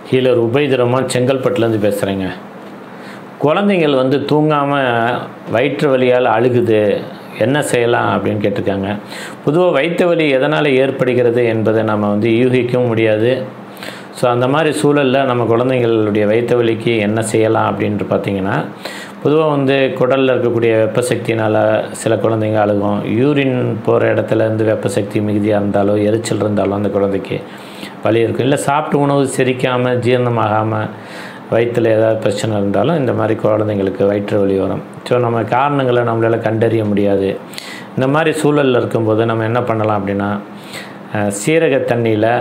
healer Ubaid Rahman செங்கல்பட்டுலேருந்து பேசுகிறேங்க குழந்தைங்கள் வந்து தூங்காமல் வயிற்று வலியால் அழுகுது என்ன செய்யலாம் அப்படின்னு கேட்டிருக்காங்க பொதுவாக வயிற்று வலி எதனால் ஏற்படுகிறது என்பதை நம்ம வந்து யூகிக்கவும் முடியாது ஸோ அந்த மாதிரி சூழலில் நம்ம குழந்தைங்களுடைய வயிற்று வலிக்கு என்ன செய்யலாம் அப்படின்ட்டு பார்த்தீங்கன்னா பொதுவாக வந்து குடலில் இருக்கக்கூடிய வெப்ப சக்தினால் சில குழந்தைங்க அழுகும் யூரின் போகிற இடத்துல இருந்து வெப்ப சக்தி மிகுதியாக இருந்தாலோ எரிச்சல் இருந்தாலும் அந்த குழந்தைக்கு வலி இருக்கும் இல்லை சாப்பிட்டு உணவு செரிக்காமல் ஜீரணமாகாமல் வயிற்றில் ஏதாவது பிரச்சனை இருந்தாலும் இந்த மாதிரி குழந்தைங்களுக்கு வயிற்று வலி வரும் ஸோ நம்ம காரணங்களை நம்மளால் கண்டறிய முடியாது இந்த மாதிரி சூழலில் இருக்கும்போது நம்ம என்ன பண்ணலாம் அப்படின்னா அஹ், சீரக தண்ணியில்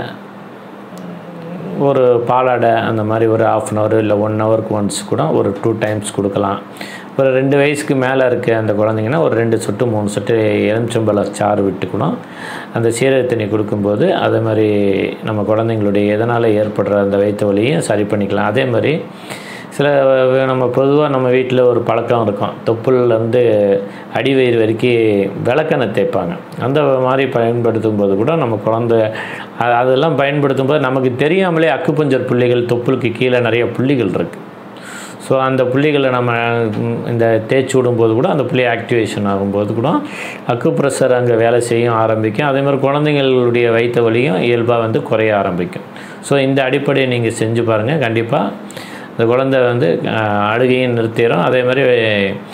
ஒரு பாலாடை அந்த மாதிரி ஒரு ஆஃப் அன் ஹவர் இல்லை ஒன் ஹவருக்கு ஒன்ஸ் கூட ஒரு டூ டைம்ஸ் கொடுக்கலாம் ஒரு ரெண்டு வயசுக்கு மேலே இருக்க அந்த குழந்தைங்கன்னா ஒரு ரெண்டு சொட்டு மூணு சொட்டு எலுமிச்சம்பழ சாறு விட்டுக்கணும் அந்த சீரக தண்ணி கொடுக்கும்போது அதே மாதிரி நம்ம குழந்தைங்களுடைய எதனால் ஏற்படுற அந்த வயிற்று வலியும் சரி பண்ணிக்கலாம் அதே மாதிரி சில நம்ம பொதுவாக நம்ம வீட்டில் ஒரு பழக்கம் இருக்கும் தொப்புள்லேருந்து அடிவயிறு வரைக்கும் விளக்கெண்ணெய் தேய்ப்பாங்க அந்த மாதிரி பயன்படுத்தும் போது கூட நம்ம குழந்த அ- அதெல்லாம் பயன்படுத்தும் போது நமக்கு தெரியாமலே அக்குப்பஞ்சர் புள்ளிகள் தொப்புளுக்கு கீழே நிறைய புள்ளிகள் இருக்குது ஸோ அந்த புள்ளிகளை நம்ம ம், இந்த தேய்ச்சி விடும்போது கூட அந்த புள்ளி ஆக்டிவேஷன் ஆகும்போது கூட அக்குப்ரெஷர் அங்கே வேலை செய்யும் ஆரம்பிக்கும் அதே மாதிரி குழந்தைங்களுடைய வயிற்று வலியும் இயல்பாக வந்து குறைய ஆரம்பிக்கும் ஸோ இந்த அடிப்படையை நீங்கள் செஞ்சு பாருங்கள் கண்டிப்பாக இந்த குழந்தை வந்து அஹ், அழுகையும் நிறுத்திடும் அதே மாதிரி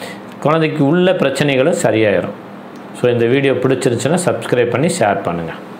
குழந்தைக்கு உள்ள பிரச்சனைகளும் சரியாயிடும் ஸோ இந்த வீடியோ பிடிச்சிருந்துச்சுன்னா சப்ஸ்கிரைப் பண்ணி ஷேர் பண்ணுங்கள்